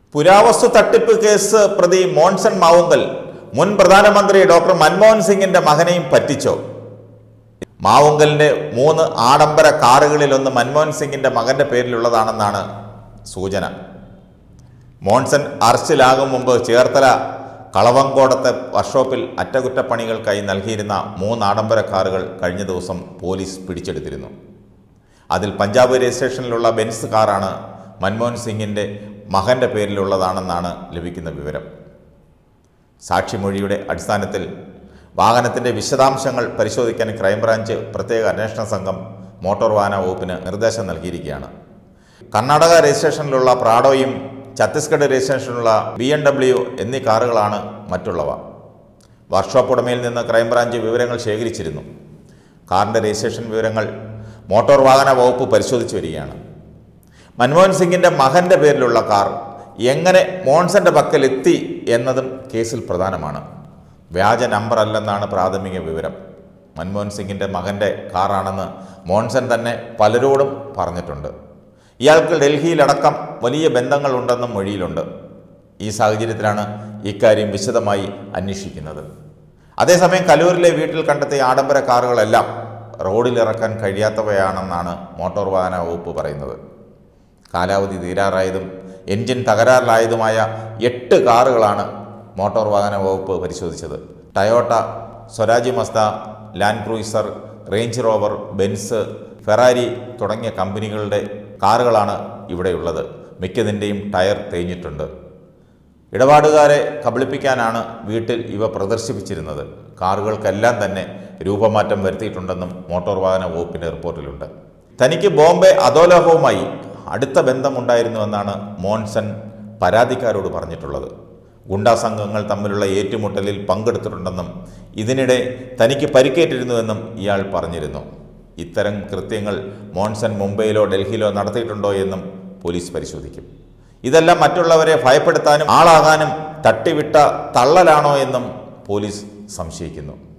പുരാവസ്തു തട്ടിപ്പ് കേസ് പ്രതി മോൺസൺ മാവുങ്കൽ മുൻ പ്രധാനമന്ത്രി ഡോക്ടർ മൻമോഹൻ സിംഗിന്റെ മകനെയും പറ്റിച്ചോ മാവുങ്കലിന്റെ മൂന്ന് ആഡംബര കാറുകളിലൊന്ന് മൻമോഹൻ സിംഗിന്റെ മകന്റെ പേരിലുള്ളതാണെന്നാണ് സൂചന മോൺസൺ അറസ്റ്റിലാകും മുമ്പ് ചേർത്തല കളവങ്കോടത്തെ വർക്ക്ഷോപ്പിൽ അറ്റകുറ്റപ്പണികൾക്കായി നൽകിയിരുന്ന മൂന്ന് ആഡംബര കാറുകൾ കഴിഞ്ഞ ദിവസം പോലീസ് പിടിച്ചെടുത്തിരുന്നു അതിൽ പഞ്ചാബ് രജിസ്ട്രേഷനിലുള്ള ബെൻസ് കാറാണ് മൻമോഹൻ സിംഗിൻ്റെ മകൻ്റെ പേരിലുള്ളതാണെന്നാണ് ലഭിക്കുന്ന വിവരം സാക്ഷിമൊഴിയുടെ അടിസ്ഥാനത്തിൽ വാഹനത്തിൻ്റെ വിശദാംശങ്ങൾ പരിശോധിക്കാൻ ക്രൈംബ്രാഞ്ച് പ്രത്യേക അന്വേഷണ സംഘം മോട്ടോർ വാഹന വകുപ്പിന് നിർദ്ദേശം നൽകിയിരിക്കുകയാണ് കർണാടക രജിസ്ട്രേഷനിലുള്ള പ്രാഡോയും ഛത്തീസ്ഗഡ് രജിസ്ട്രേഷനിലുള്ള ബി എം ഡബ്ല്യു എന്നീ കാറുകളാണ് മറ്റുള്ളവ വർക്ക്ഷോപ്പ് ഉടമയിൽ നിന്ന് ക്രൈംബ്രാഞ്ച് വിവരങ്ങൾ ശേഖരിച്ചിരുന്നു കാറിൻ്റെ രജിസ്ട്രേഷൻ വിവരങ്ങൾ മോട്ടോർ വാഹന വകുപ്പ് പരിശോധിച്ചു വരികയാണ് മൻമോഹൻ സിംഗിൻ്റെ മകൻ്റെ പേരിലുള്ള കാർ എങ്ങനെ മോൺസന്റെ പക്കൽ എത്തി എന്നതും കേസിൽ പ്രധാനമാണ് വ്യാജ നമ്പർ അല്ലെന്നാണ് പ്രാഥമിക വിവരം മൻമോഹൻ സിംഗിൻ്റെ മകൻ്റെ കാറാണെന്ന് മോൺസൺ തന്നെ പലരോടും പറഞ്ഞിട്ടുണ്ട് ഇയാൾക്ക് ഡൽഹിയിലടക്കം വലിയ ബന്ധങ്ങളുണ്ടെന്നും മൊഴിയിലുണ്ട് ഈ സാഹചര്യത്തിലാണ് ഇക്കാര്യം വിശദമായി അന്വേഷിക്കുന്നത് അതേസമയം കലൂരിലെ വീട്ടിൽ കണ്ടെത്തിയ ആഡംബര കാറുകളെല്ലാം റോഡിലിറക്കാൻ കഴിയാത്തവയാണെന്നാണ് മോട്ടോർ വാഹന വകുപ്പ് പറയുന്നത് കാലാവധി തീരാറായതും എൻജിൻ തകരാറിലായതുമായ എട്ട് കാറുകളാണ് മോട്ടോർ വാഹന വകുപ്പ് പരിശോധിച്ചത് Toyota Swaraj Mazda Land Cruiser Range Rover Benz Ferrari തുടങ്ങിയ കമ്പനികളുടെ കാറുകളാണ് ഇവിടെയുള്ളത് മിക്കതിൻ്റെയും ടയർ തേഞ്ഞിട്ടുണ്ട് ഇടപാടുകാരെ കബളിപ്പിക്കാനാണ് വീട്ടിൽ ഇവ പ്രദർശിപ്പിച്ചിരുന്നത് കാറുകൾക്കെല്ലാം തന്നെ രൂപമാറ്റം വരുത്തിയിട്ടുണ്ടെന്നും മോട്ടോർ വാഹന വകുപ്പിൻ്റെ റിപ്പോർട്ടിലുണ്ട് തനിക്ക് ബോംബെ അധോലോകവുമായി അടുത്ത ബന്ധമുണ്ടായിരുന്നുവെന്നാണ് മോൺസൺ പരാതിക്കാരോട് പറഞ്ഞിട്ടുള്ളത് ഗുണ്ടാ സംഘങ്ങൾ തമ്മിലുള്ള ഏറ്റുമുട്ടലിൽ പങ്കെടുത്തിട്ടുണ്ടെന്നും ഇതിനിടെ തനിക്ക് പരിക്കേറ്റിരുന്നുവെന്നും ഇയാൾ പറഞ്ഞിരുന്നു ഇത്തരം കൃത്യങ്ങൾ മോൺസൺ മുംബൈയിലോ ഡൽഹിയിലോ നടത്തിയിട്ടുണ്ടോ എന്നും പോലീസ് പരിശോധിക്കും ഇതെല്ലാം മറ്റുള്ളവരെ ഭയപ്പെടുത്താനും ആളാകാനും തട്ടിവിട്ട തള്ളലാണോ എന്നും പോലീസ് സംശയിക്കുന്നു